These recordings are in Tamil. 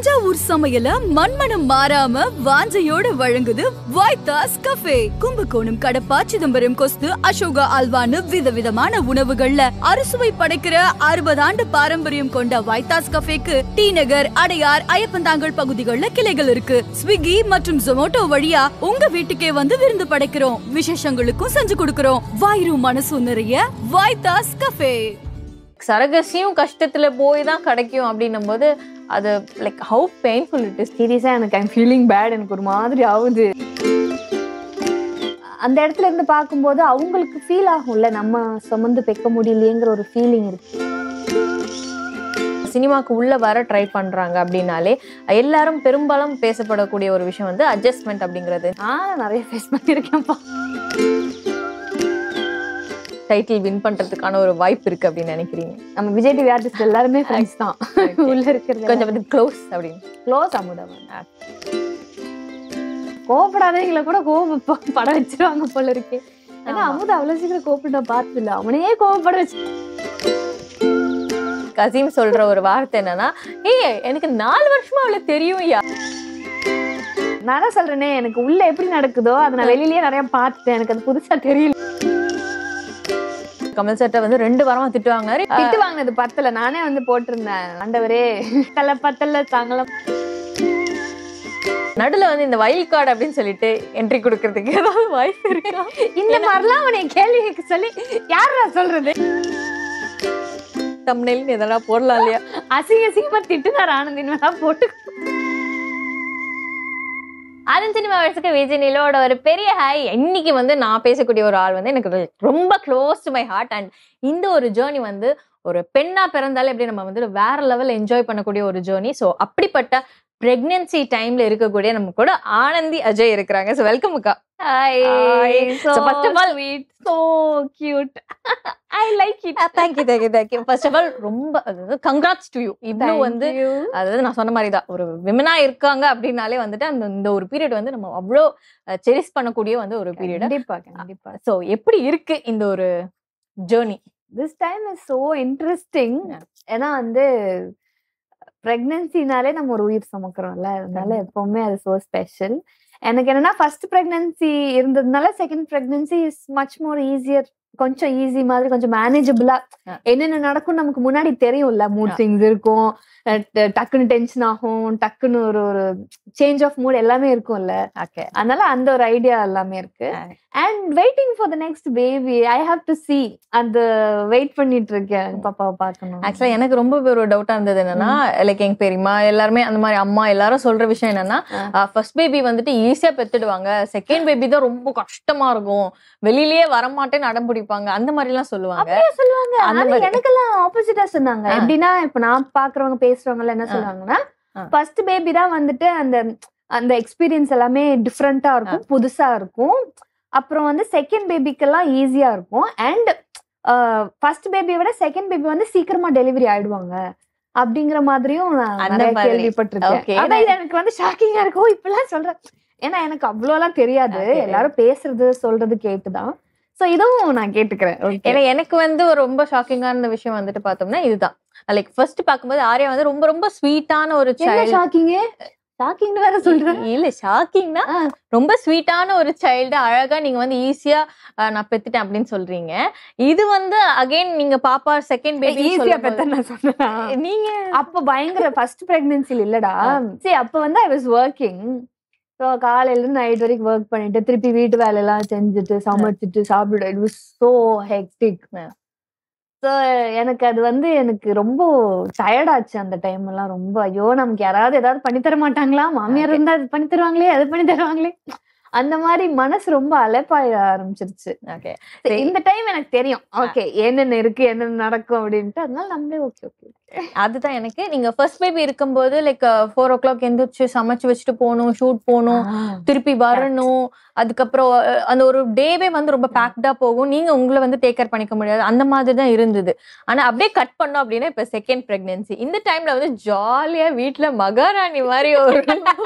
தஞ்சாவூர் சமையல மண்மனம் மாறாம வாஞ்சையோட வழங்குது வைத்தாஸ் கஃபே கும்பகோணம் கடப்பா சிதம்பரம் கொஸ்து அசோகா அல்வான்னு விதவிதமான உணவுகள்ல அறுசுவை படைக்கிற அறுபது ஆண்டு பாரம்பரியம் கொண்ட வைத்தாஸ் கஃபேக்கு டி நகர் அடையார் ஐயப்பந்தாங்கல் பகுதிகளில் கிளைகள் இருக்கு ஸ்விக்கி மற்றும் ஜொமோட்டோ வழியா உங்க வீட்டுக்கே வந்து விருந்து படைக்கிறோம் விசேஷங்களுக்கும் செஞ்சு கொடுக்கிறோம் வாயிரும் மனசும் நிறைய வைத்தாஸ் கஃபே சரகசியும் கஷ்டத்துல போய் தான் கிடைக்கும் அப்படின்னும் போது அது like how painful it is சீரியஸா எனக்கு ஐம் ஃபீலிங் பேட் எனக்கு ஒரு மாதிரி ஆகுது அந்த இடத்துல இருந்து பார்க்கும்போது அவங்களுக்கு ஃபீல் ஆகும்ல நம்ம சுமந்து பெக்க முடியலையேங்கிற ஒரு ஃபீலிங் இருக்கு சினிமாக்கு உள்ள வர ட்ரை பண்றாங்க அப்படின்னாலே எல்லாரும் பெரும்பாலும் பேசப்படக்கூடிய ஒரு விஷயம் வந்து அட்ஜஸ்ட்மெண்ட் அப்படிங்கிறது நான் நிறைய ஃபேஸ் பண்ணியிருக்கேன்ப்பா டைட்டில் வின் பண்றதுக்கான ஒரு வாய்ப்பு இருக்கு அப்படின்னு நினைக்கிறீங்க நம்ம விஜய் டிவி ஆர்டிஸ்ட் எல்லாருமே ஃப்ரெண்ட்ஸ் தான் உள்ள இருக்கிறது கொஞ்சம் வந்து க்ளோஸ் அப்படின்னு க்ளோஸ் அமுதவன் கோபப்படாதவங்களை கூட கோப படம் வச்சிருவாங்க போல இருக்கு ஏன்னா ஆமா. அமுத அவ்வளவு சீக்கிரம் கோபப்பட பார்த்தது இல்ல அவனையே கோபப்பட வச்சு கசீம் சொல்ற ஒரு வார்த்தை என்னன்னா ஏய் எனக்கு நாலு வருஷமா அவளுக்கு தெரியும் யா நான் தான் சொல்றேனே எனக்கு உள்ள எப்படி நடக்குதோ அதை நான் வெளியிலயே நிறைய பார்த்துட்டேன் எனக்கு அது புதுசா தெரியல கமல் சட்டை வந்து ரெண்டு வாரமா திட்டுவாங்க திட்டு வாங்கினது பத்தல நானே வந்து போட்டிருந்தேன் ஆண்டவரே தல பத்தல தாங்கலாம் நடுல வந்து இந்த வயல் கார்டு அப்படின்னு சொல்லிட்டு என்ட்ரி கொடுக்கறதுக்கு ஏதாவது வாய்ப்பு இருக்கா இந்த மாதிரிலாம் அவனை கேள்வி கேட்க சொல்லி யாரா சொல்றது தம்னெல் இதெல்லாம் போடலாம் இல்லையா அசிங்க அசிங்கமா திட்டுனார் ஆனந்தின் மேல போட்டு அதன் சினிமா வயசுக்கு விஜய் நிலோட ஒரு பெரிய ஹாய் இன்னைக்கு வந்து நான் பேசக்கூடிய ஒரு ஆள் வந்து எனக்கு ரொம்ப close to my heart and இந்த ஒரு ஜேர்னி வந்து ஒரு பெண்ணா பிறந்தாலே எப்படி நம்ம வந்து வேற லெவல் என்ஜாய் பண்ணக்கூடிய ஒரு ஜேர்னி ஸோ அப்படிப்பட்ட பிரெக்னன்சி டைம்ல இருக்கக்கூடிய நம்ம கூட ஆனந்தி அஜய் இருக்கிறாங்க ஸோ வெல்கம் அக்கா Hi. Hi. So, So first of all- sweet, so cute. I like it. Thank you thank you thank you first of all ரொம்ப அதாவது கங்க்ராட்ஸ் டு யூ இவ்வளோ Thank வந்து you. அதாவது நான் சொன்ன மாதிரி தான் ஒரு விமனா இருக்காங்க அப்படின்னாலே வந்துட்டு அந்த இந்த ஒரு பீரியட் வந்து நம்ம அவ்வளோ செரிஸ் பண்ணக்கூடிய வந்து ஒரு பீரியட் கண்டிப்பா கண்டிப்பா ஸோ எப்படி இருக்கு இந்த ஒரு journey this time is so interesting Yeah. ஏன்னா வந்து பிரெக்னன்சினாலே நம்ம ஒரு உயிர் சுமக்கிறோம்ல அதனால கண்டிப்பா. எப்பவுமே அது சோ ஸ்பெஷல் எனக்கு என்னன்னா ஃபர்ஸ்ட் பிரெக்னன்சி இருந்ததுனால second pregnancy is much more easier கொஞ்சம் ஈஸி மாதிரி கொஞ்சம் மேனேஜபிளா Yeah. என்னென்ன நடக்கும் நமக்கு முன்னாடி தெரியும்ல மூட் Yeah. திங்ஸ் இருக்கும் அஹ் ட- டக்குன்னு டென்ஷன் ஆகும் டக்குன்னு ஒரு ஒரு சேஞ்ச் ஆஃப் மூட் எல்லாமே இருக்கும்ல ஓகே அதனால அந்த ஒரு ஐடியா எல்லாமே இருக்கு Ah. And waiting for the next baby I have to see அந்த வெயிட் பண்ணிட்டு இருக்கேன் பாப்பாவை பார்க்கணும் ஆக்சுவலா எனக்கு ரொம்ப ஒரு டவுட்டா இருந்தது என்னன்னா லைக் எங்க பெரியம்மா எல்லாருமே அந்த மாதிரி அம்மா எல்லாரும் சொல்ற விஷயம் என்னன்னா ஃபர்ஸ்ட் பேபி வந்துட்டு ஈஸியா பெத்துடுவாங்க செகண்ட் பேபி தான் ரொம்ப கஷ்டமா இருக்கும் வெளியிலயே வரமாட்டேன்னு அடம் பிடிப்பாங்க அந்த மாதிரி எல்லாம் சொல்லுவாங்க அப்படியே சொல்லுவாங்க அந்த ஆனா மாதிரி. எனக்கெல்லாம் ஆப்போசிட்டா சொன்னாங்க ஆ. எப்படின்னா இப்ப நான் பாக்குறவங்க பேசுறவங்க என்ன ஆ. சொல்லுவாங்கன்னா ஆ. ஃபர்ஸ்ட் பேபி தான் வந்துட்டு அந்த அந்த எக்ஸ்பீரியன்ஸ் எல்லாமே டிஃப்ரெண்டா இருக்கும் புதுசா இருக்கும் அப்புறம் வந்து செகண்ட் பேபிக்கெல்லாம் ஈஸியா இருக்கும் அண்ட் ஃபர்ஸ்ட் பேபியை விட செகண்ட் பேபி வந்து சீக்கிரமா டெலிவரி ஆயிடுவாங்க அப்படிங்கிற மாதிரியும் நான் அந்த நிறைய மாதிரி. கேள்விப்பட்டிருக்கேன் Okay. அதான் இது எனக்கு வந்து ஷாக்கிங்கா இருக்கும் இப்பெல்லாம் சொல்றேன் ஏன்னா எனக்கு அவ்வளோலாம் தெரியாது Okay. எல்லாரும் பேசுறது சொல்றது கேட்டுதான் சோ இதுவும் நான் கேட்டுக்கிறேன் Okay. ஏன்னா எனக்கு வந்து ஒரு ரொம்ப ஷாக்கிங்கான விஷயம் வந்துட்டு பார்த்தோம்னா இதுதான் லைக் ஃபர்ஸ்ட் பார்க்கும்போது ஆர்யா வந்து ரொம்ப ரொம்ப ஸ்வீட்டான ஒரு என்ன சைல்டு ஷாக்கிங் ஷாக்கிங் வேற சொல்றேன் இல்ல ஷாக்கிங்னா ஆ. ரொம்ப ஸ்வீட்டான ஒரு சைல்டு அழகா நீங்க வந்து ஈஸியா நான் பெத்துட்டேன் அப்படின்னு சொல்றீங்க இது வந்து அகைன் நீங்க பாப்பா செகண்ட் பேபி ஈஸியா பெத்த நான் சொன்னேன் நீங்க அப்ப பயங்கர ஃபர்ஸ்ட் பிரெக்னன்சில இல்லடா சரி அப்ப வந்து ஐ வாஸ் ஒர்க்கிங் ஸோ காலையில இருந்து நைட் வரைக்கும் ஒர்க் பண்ணிட்டு திருப்பி வீட்டு வேலையெல்லாம் செஞ்சுட்டு சமைச்சிட்டு சாப்பிட்டு it was so hectic Yeah. So எனக்கு அது வந்து எனக்கு ரொம்ப டயர்டாச்சு அந்த டைம் எல்லாம் ரொம்ப ஐயோ நமக்கு யாராவது ஏதாவது பண்ணி தர மாட்டாங்களா மாமியார் Okay. இருந்தா அது பண்ணி தருவாங்களே அது பண்ணி தருவாங்களே அந்த மாதிரி மனசு ரொம்ப அலைப்பாய ஆரம்பிச்சிருச்சு ஓகே சரி, இந்த டைம் எனக்கு தெரியும் ஓகே என்னென்ன இருக்கு என்னென்ன நடக்கும் அப்படின்ட்டு அதனால நம்மளே ஓகே ஓகே அதுதான் எனக்கு நீங்க ஃபர்ஸ்ட் பேபி இருக்கும்போது லைக் ஃபோர் ஓ கிளாக் எந்திரிச்சு சமைச்சு வச்சுட்டு போகணும் ஷூட் போகணும் திருப்பி வரணும் அதுக்கப்புறம் அஹ், அந்த ஒரு டேவே வந்து ரொம்ப பேக்டா போகும் நீங்க உங்களை வந்து டேக் கேர் பண்ணிக்க முடியாது அந்த மாதிரி தான் இருந்தது ஆனா அப்படியே கட் பண்ணோம் அப்படின்னா இப்ப செகண்ட் பிரெக்னன்சி இந்த டைம்ல வந்து ஜாலியா வீட்ல மகாராணி மாதிரி ஒரு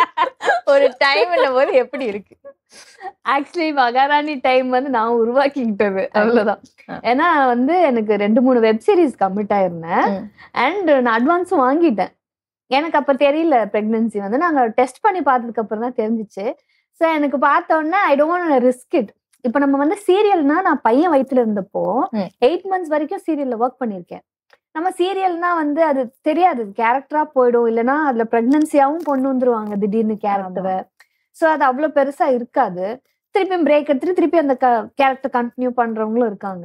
ஒரு டைம் போது எப்படி இருக்கு ஆக்சுவலி மகாராணி டைம் வந்து நான் உருவாக்கிக்கிட்டது அவ்வளவுதான் ஆ. ஏன்னா வந்து எனக்கு ரெண்டு மூணு வெப் சீரிஸ் கமிட் ஆயிருந்தேன் ம். அண்ட் நான் அட்வான்ஸும் வாங்கிட்டேன் எனக்கு அப்ப தெரியல பிரெக்னன்சி வந்து நாங்க டெஸ்ட் பண்ணி பார்த்ததுக்கு அப்புறம் தான் தெரிஞ்சிச்சு ஸோ எனக்கு பார்த்த உடனே ஐ டோன்ட் ரிஸ்க் இட் இப்போ நம்ம வந்து சீரியல்னா நான் பையன் வயித்துல இருந்தப்போ ம். எயிட் மந்த்ஸ் வரைக்கும் சீரியல்ல ஒர்க் பண்ணியிருக்கேன் நம்ம சீரியல்னா வந்து அது தெரியாது கேரக்டரா போயிடும் இல்லைன்னா அதுல பிரெக்னன்சியாவும் கொண்டு வந்துருவாங்க திடீர்னு கேரக்டரை ஸோ அது அவ்வளவு பெருசா இருக்காது திருப்பியும் பிரேக் எடுத்துட்டு திருப்பி அந்த கேரக்டர் கண்டினியூ பண்றவங்களும் இருக்காங்க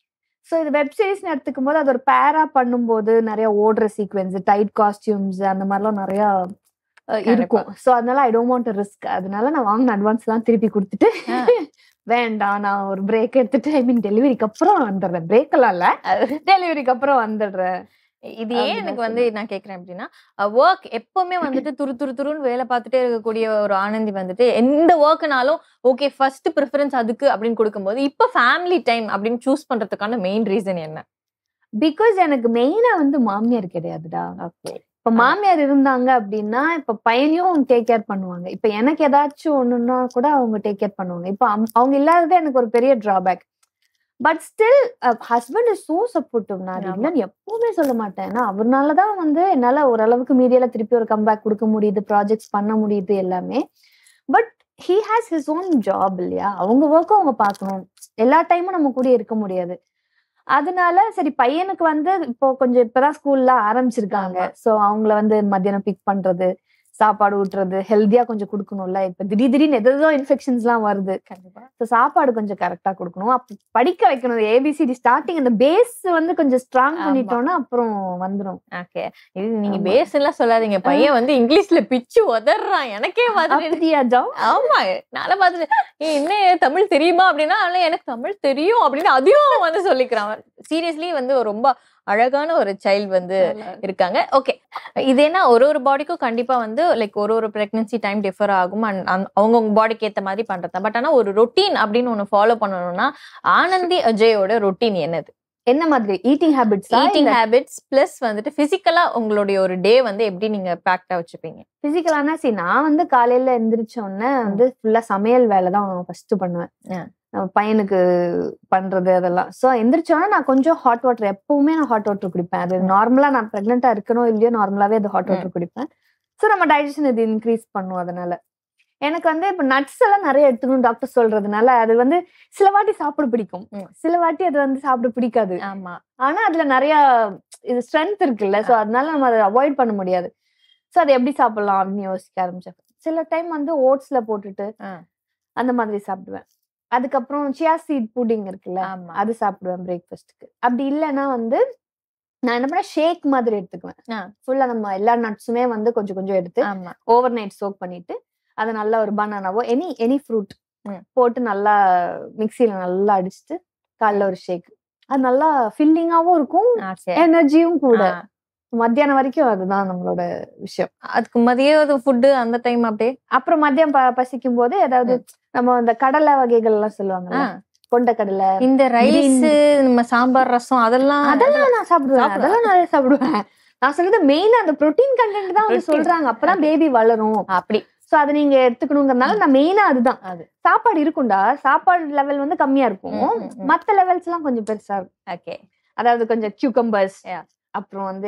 ஸோ இது வெப் சீரிஸ்னு எடுத்துக்கும் போது அது ஒரு பேரா பண்ணும்போது நிறைய ஓடுற சீக்வென்ஸ் டைட் காஸ்டியூம்ஸ் அந்த மாதிரிலாம் நிறைய அஹ், இருக்கும் ஸோ அதனால ஐ டோன்ட் வாண்ட் ரிஸ்க் அதனால நான் வாங்கின அட்வான்ஸ் எல்லாம் திருப்பி கொடுத்துட்டு ஆ. வேண்டாம் நான் ஒரு பிரேக் எடுத்துட்டு ஐ மீன் டெலிவரிக்கு அப்புறம் வந்துடுறேன் பிரேக் எல்லாம் இல்ல டெலிவரிக்கு அப்புறம் வந்துடுறேன் இது ஏன் அப்படிதான் எனக்கு வந்து நான் கேக்குறேன் அப்படின்னா ஒர்க் எப்பவுமே வந்துட்டு துரு துரு துருன்னு வேலை பார்த்துட்டே இருக்கக்கூடிய ஒரு ஆனந்தி வந்துட்டு எந்த ஒர்க்னாலும் ஓகே ஃபர்ஸ்ட் ப்ரிஃபரன்ஸ் அதுக்கு அப்படின்னு கொடுக்கும்போது இப்போ ஃபேமிலி டைம் அப்படின்னு சூஸ் பண்றதுக்கான மெயின் ரீசன் என்ன பிகாஸ் எனக்கு மெயினா வந்து மாமியார் கிடையாதுடா ஓகே இப்ப மாமியார் இருந்தாங்க அப்படின்னா இப்ப பையனையும் டேக் கேர் பண்ணுவாங்க இப்ப எனக்கு ஏதாச்சும் ஒண்ணுன்னா கூட அவங்க டேக் கேர் பண்ணுவாங்க இப்ப அம்- அவங்க இல்லாதது எனக்கு ஒரு பெரிய drawback but still husband is so supportive நான் அது ஆமா. இல்லைன்னு எப்பவுமே சொல்ல மாட்டேன் ஏன்னா அவர்னாலதான் வந்து என்னால ஓரளவுக்கு மீடியால திருப்பி ஒரு கம்பேக் கொடுக்க முடியுது ப்ராஜெக்ட்ஸ் பண்ண முடியுது எல்லாமே but he has his own job இல்லையா அவங்க ஒர்க்கும் அவங்க பார்க்கணும் எல்லா டைமும் நம்ம கூட இருக்க முடியாது அதனால சரி பையனுக்கு வந்து இப்போ கொஞ்சம் இப்பதான் ஸ்கூல்ல ஆரம்பிச்சிருக்காங்க ஆமா. சோ அவங்கள வந்து மத்தியானம் பிக் பண்றது சாப்பாடு ஊட்டுறது ஹெல்தியா கொஞ்சம் கொடுக்கணும்ல இப்ப திடீர் திடீர்னு எதோ இன்ஃபெக்ஷன்ஸ் எல்லாம் வருது கண்டிப்பா ஸோ சாப்பாடு கொஞ்சம் கரெக்டா கொடுக்கணும் அப்ப படிக்க வைக்கணும் ஏபிசிடி ஸ்டார்டிங் அந்த பேஸ் வந்து கொஞ்சம் ஸ்ட்ராங் ஆமா. பண்ணிட்டோம்னா அப்புறம் வந்துரும் ஓகே இது நீங்க ஆமா. பேஸ் எல்லாம் சொல்லாதீங்க பையன் வந்து இங்கிலீஷ்ல பிச்சு உதறான் எனக்கே மாதிரி அப்படியா ஜாம் ஆமா நாளை பார்த்துட்டு "ஏய், என்ன தமிழ் தெரியுமா அப்படின்னா "ஆனா, எனக்கு தமிழ் தெரியும் அப்படின்னு அதையும் வந்து சொல்லிக்கிறான் சீரியஸ்லி வந்து ஒரு ரொம்ப அழகான ஒரு சைல்டு வந்து இருக்காங்க ஓகே இது என்ன ஒரு ஒரு பாடிக்கும் கண்டிப்பா வந்து லைக் ஒரு ஒரு பிரெக்னன்சி டைம் டிஃபர் ஆகும் அண்ட் அவங்கவுங்க பாடிக்கு ஏத்த மாதிரி பண்றது பட் ஆனா ஒரு ரொட்டீன் அப்படின்னு ஒண்ணு ஃபாலோ பண்ணணும்னா ஆனந்தி அஜயோட ரொட்டீன் என்னது என்ன மாதிரி eating habits eating habits plus வந்துட்டு பிசிக்கலா உங்களுடைய ஒரு டே வந்து எப்படி நீங்க பேக்டா வச்சுப்பீங்க பிசிக்கலானா சரி நான் வந்து காலையில எந்திரிச்ச உடனே வந்து ஃபுல்லா சமையல் வேலை தான் ஃபர்ஸ்ட் பண்ணுவேன் ஆ. நம்ம பையனுக்கு பண்றது அதெல்லாம் சோ எந்திரிச்சோன்னா நான் கொஞ்சம் ஹாட் வாட்டர் எப்பவுமே நான் ஹாட் வாட்டர் குடிப்பேன் அது நார்மலா நான் பிரெக்னெண்டா இருக்கணும் இல்லையோ நார்மலாவே அது ஹாட் வாட்டர் குடிப்பேன் சோ நம்ம டைஜஷன் இது இன்க்ரீஸ் பண்ணும் அதனால எனக்கு வந்து இப்ப நட்ஸ் எல்லாம் நிறைய எடுத்துக்கணும் டாக்டர் சொல்றதுனால அது வந்து சில வாட்டி சாப்பிட பிடிக்கும் ம். சில வாட்டி அது வந்து சாப்பிட பிடிக்காது ஆமா ஆனா அதுல நிறைய இது ஸ்ட்ரென்த் இருக்குல்ல சோ அதனால நம்ம அதை அவாய்ட் பண்ண முடியாது சோ அதை எப்படி சாப்பிடலாம் அப்படின்னு யோசிக்க ஆரம்பிச்சேன் சில டைம் வந்து ஓட்ஸ்ல போட்டுட்டு ஆ. அந்த மாதிரி சாப்பிடுவேன் அதுக்கப்புறம் சியா சீட் புடிங் இருக்குல்ல ஆமா அது சாப்பிடுவேன் பிரேக்ஃபாஸ்ட்டுக்கு அப்படி இல்லைன்னா வந்து நான் என்ன பண்ண ஷேக் மாதிரி எடுத்துக்குவேன் ஆ. ஃபுல்லா நம்ம எல்லா நட்ஸுமே வந்து கொஞ்சம் கொஞ்சம் எடுத்து ஆமா ஓவர் நைட் சோக் பண்ணிட்டு அதை நல்லா ஒரு பனானாவோ எனி எனி ஃப்ரூட் ம். போட்டு நல்லா மிக்சியில நல்லா அடிச்சுட்டு காலைல ஒரு ஷேக் அது நல்லா ஃபில்லிங்காவும் இருக்கும் ஓகே எனர்ஜியும் கூட மத்தியானம் வரைக்கும் அதுதான் நம்மளோட விஷயம் அதுக்கு மதிய ஃபுட்டு அந்த டைம் அப்படியே அப்புறம் மதியம் ப- பசிக்கும் போது ஏதாவது நம்ம இந்த கடலை வகைகள் எல்லாம் சொல்லுவாங்க ஆ. கொண்ட கடலை இந்த ரைஸ் Green. நம்ம சாம்பார் ரசம் அதெல்லாம் அதெல்லாம் நான் சாப்பிடுவேன் சாப்பிடுவா? அதெல்லாம் நிறைய சாப்பிடுவேன் நான் சொல்றது மெயினா அந்த புரோட்டீன் கண்டென்ட் தான் வந்து Protein. சொல்றாங்க அப்பதான் பேபி வளரும் அப்படி சோ அதை நீங்க எடுத்துக்கணுங்கிறதுனால நான் மெயினா அதுதான் அது. சாப்பாடு இருக்கும்டா சாப்பாடு லெவல் வந்து கம்மியா இருக்கும் ம், ம், ம். மத்த லெவல்ஸ் எல்லாம் கொஞ்சம் பெருசா இருக்கும் ஓகே அதாவது கொஞ்சம் கியூக்கம்பர்ஸ் Yeah. அப்புறம் வந்து